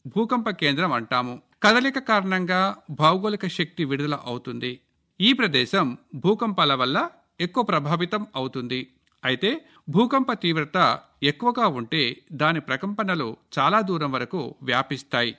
భూకంప కేంద్రం అంటాము కదలిక కారణంగా భౌగోళిక శక్తి విడుదల అవుతుంది ఈ ప్రదేశం భూకంపాల వల్ల ఎక్కువ ప్రభావితం అవుతుంది అయితే భూకంప తీవ్రత ఎక్కువగా ఉంటే దాని ప్రకంపనలు చాలా దూరం వరకు వ్యాపిస్తాయి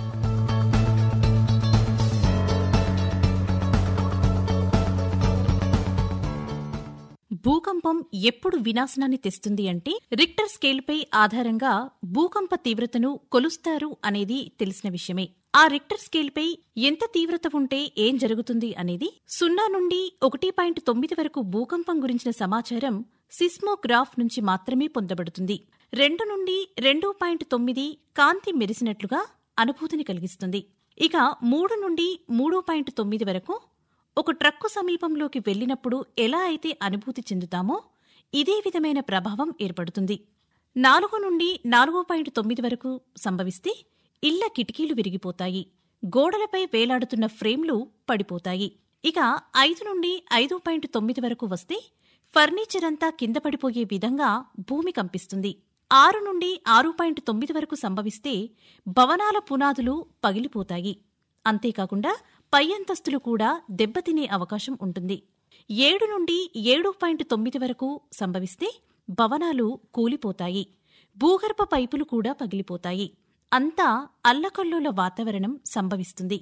భూకంపం ఎప్పుడు వినాశనాన్ని తెస్తుంది అంటే రిక్టర్ స్కేల్పై ఆధారంగా భూకంప తీవ్రతను కొలుస్తారు అనేది తెలిసిన విషయమే ఆ రిక్టర్ స్కేల్పై ఎంత తీవ్రత ఉంటే ఏం జరుగుతుంది అనేది సున్నా నుండి ఒకటి పాయింట్ తొమ్మిది వరకు భూకంపం గురించిన సమాచారం సిస్మోగ్రాఫ్ నుంచి మాత్రమే పొందబడుతుంది రెండు నుండి రెండు పాయింట్ తొమ్మిది కాంతి మెరిసినట్లుగా అనుభూతిని కలిగిస్తుంది ఇక మూడు నుండి మూడు పాయింట్ తొమ్మిది వరకు ఒక ట్రక్కు సమీపంలోకి వెళ్ళినప్పుడు ఎలా అయితే అనుభూతి చెందుతామో ఇదే విధమైన ప్రభావం ఏర్పడుతుంది నాలుగు నుండి నాలుగు పాయింట్ తొమ్మిది వరకు సంభవిస్తే ఇళ్ల కిటికీలు విరిగిపోతాయి గోడలపై వేలాడుతున్న ఫ్రేమ్లు పడిపోతాయి ఇక ఐదు నుండి ఐదు పాయింట్ తొమ్మిది వరకు వస్తే ఫర్నిచర్ అంతా కింద పడిపోయే విధంగా భూమి కంపిస్తుంది ఆరు నుండి ఆరు పాయింట్ తొమ్మిది వరకు సంభవిస్తే భవనాల పునాదులు పగిలిపోతాయి అంతేకాకుండా పై అంతస్తులు కూడా దెబ్బతినే అవకాశం ఉంటుంది ఏడు నుండి ఏడు పాయింట్ తొమ్మిది వరకు సంభవిస్తే భవనాలు కూలిపోతాయి భూగర్భ పైపులు కూడా పగిలిపోతాయి అంతా అల్లకల్లోల వాతావరణం సంభవిస్తుంది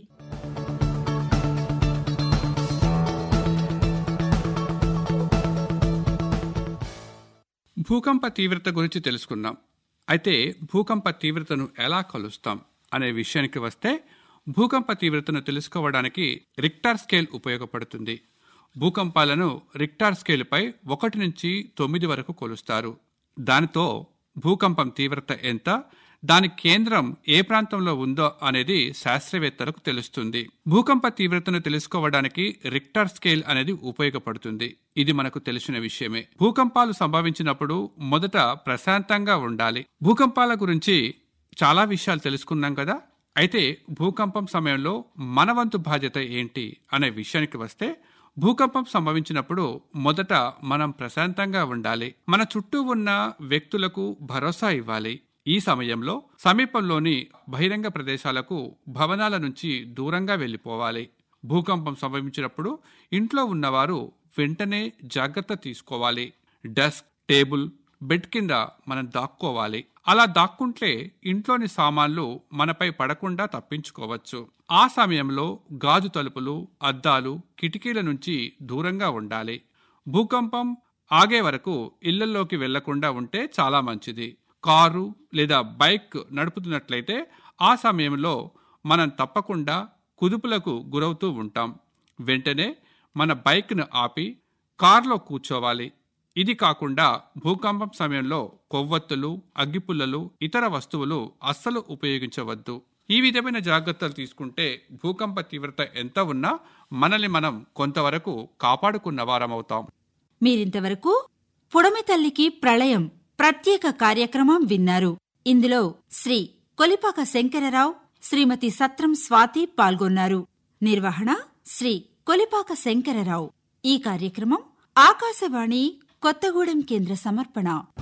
భూకంప తీవ్రత గురించి తెలుసుకున్నాం అయితే భూకంప తీవ్రతను ఎలా కొలుస్తాం అనే విషయానికి వస్తే భూకంప తీవ్రతను తెలుసుకోవడానికి రిక్టార్ స్కేల్ ఉపయోగపడుతుంది భూకంపాలను రిక్టార్ స్కేల్పై ఒకటి నుంచి తొమ్మిది వరకు కొలుస్తారు దానితో భూకంపం తీవ్రత ఎంత దాని కేంద్రం ఏ ప్రాంతంలో ఉందో అనేది శాస్త్రవేత్తలకు తెలుస్తుంది భూకంప తీవ్రతను తెలుసుకోవడానికి రిక్టార్ స్కేల్ అనేది ఉపయోగపడుతుంది ఇది మనకు తెలిసిన విషయమే భూకంపాలు సంభవించినప్పుడు మొదట ప్రశాంతంగా ఉండాలి భూకంపాల గురించి చాలా విషయాలు తెలుసుకున్నాం కదా అయితే భూకంపం సమయంలో మన వంతు బాధ్యత ఏంటి అనే విషయానికి వస్తే భూకంపం సంభవించినప్పుడు మొదట మనం ప్రశాంతంగా ఉండాలి మన చుట్టూ ఉన్న వ్యక్తులకు భరోసా ఇవ్వాలి ఈ సమయంలో సమీపంలోని బహిరంగ ప్రదేశాలకు భవనాల నుంచి దూరంగా వెళ్ళిపోవాలి భూకంపం సంభవించినప్పుడు ఇంట్లో ఉన్నవారు వెంటనే జాగ్రత్త తీసుకోవాలి డెస్క్ టేబుల్ బెడ్ కింద మనం దాక్కోవాలి అలా దాక్కుంటే ఇంట్లోని సామాన్లు మనపై పడకుండా తప్పించుకోవచ్చు ఆ సమయంలో గాజు తలుపులు అద్దాలు కిటికీల నుంచి దూరంగా ఉండాలి భూకంపం ఆగే వరకు ఇళ్లలోకి వెళ్లకుండా ఉంటే చాలా మంచిది కారు లేదా బైక్ నడుపుతున్నట్లయితే ఆ సమయంలో మనం తప్పకుండా కుదుపులకు గురవుతూ ఉంటాం వెంటనే మన బైక్ను ఆపి కారులో కూర్చోవాలి ఇది కాకుండా భూకంపం సమయంలో కొవ్వొత్తులు అగ్గిపుల్లలు ఇతర వస్తువులు అస్సలు ఉపయోగించవద్దు ఈ విధమైన జాగ్రత్తలు తీసుకుంటే భూకంప తీవ్రత ఎంత ఉన్నా మనల్ని మనం కొంతవరకు కాపాడుకున్న వారమవుతాం మీరింతవరకు పుడమి తల్లికి ప్రళయం ప్రత్యేక కార్యక్రమం విన్నారు ఇందులో శ్రీ కొలిపాక శంకరరావు శ్రీమతి సత్రం స్వాతి పాల్గొన్నారు నిర్వహణ శ్రీ కొలిపాక శంకరరావు ఈ కార్యక్రమం ఆకాశవాణి కొత్తగూడెం కేంద్ర సమర్పణ